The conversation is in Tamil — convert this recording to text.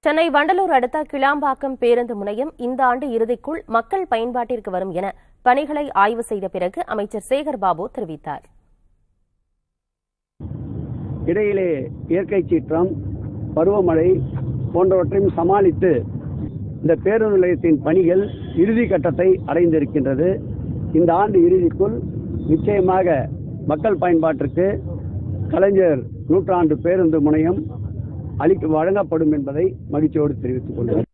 சென்னை வண்டலூர் அடுத்த கிளாம்பாக்கம் பேருந்து முனையம் இந்த ஆண்டு இறுதிக்குள் மக்கள் பயன்பாட்டிற்கு வரும் என பணிகளை ஆய்வு செய்த பிறகு அமைச்சர் சேகர் பாபு தெரிவித்தார் இடையிலே இயற்கை சீற்றம் பருவமழை போன்றவற்றையும் சமாளித்து இந்த பேருந்து நிலையத்தின் பணிகள் இறுதி கட்டத்தை அடைந்திருக்கின்றது இந்த ஆண்டு இறுதிக்குள் நிச்சயமாக மக்கள் பயன்பாட்டிற்கு கலைஞர் நூற்றாண்டு பேருந்து முனையம் அளிக்க வழங்கப்படும் என்பதை மகிழ்ச்சியோடு தெரிவித்துக் கொள்கிறேன்